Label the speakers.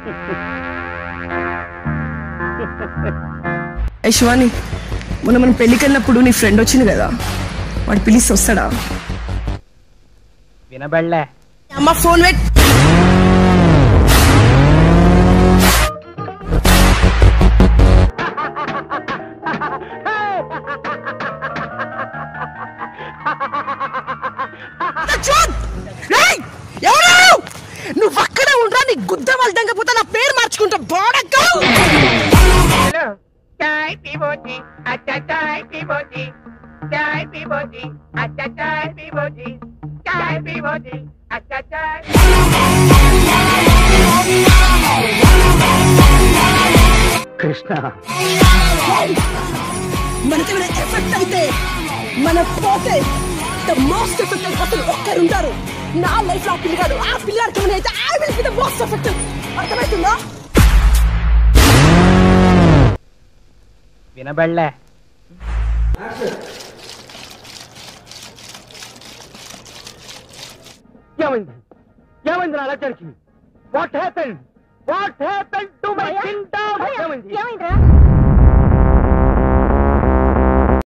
Speaker 1: ఏ శివాని మొన్న మనం పెళ్ళికి వెళ్ళినప్పుడు నీ ఫ్రెండ్ వచ్చింది కదా వాడు పిలిస్తే వస్తాడా
Speaker 2: వినబడలే
Speaker 1: అమ్మ ఫోన్ పెట్ ఎవరు నువ్వు అక్కడే ఉండరా నీ గుద్ద వాళ్ళ పోతే నా పేరు మార్చుకుంటా బాడక్క
Speaker 2: హలో చాయ్ పీబోజీ అచ్చా చాయ్ పీబోజీ చాయ్ పీబోజీ అచ్చా చాయ్ పీబోజీ చాయ్ పీబోజీ అచ్చా చాయ్ కృష్ణ
Speaker 1: మనకేమైనా ఎఫెక్ట్ అయితే మన పోతే ద మోస్ట్ ఎఫెక్టెడ్ పర్సన్ ఒక్కరుంటారు నా లైఫ్ లో ఆ పిల్లగాడు ఆ పిల్లాడికి ఏమైనా అయితే I will be the most affected అర్థమవుతుందా
Speaker 2: వినబడలే ఏమైంది ఏమైంది నా లక్ష్యానికి what happen what happen to my kingdom ఏమైంది
Speaker 3: ఏమైందిరా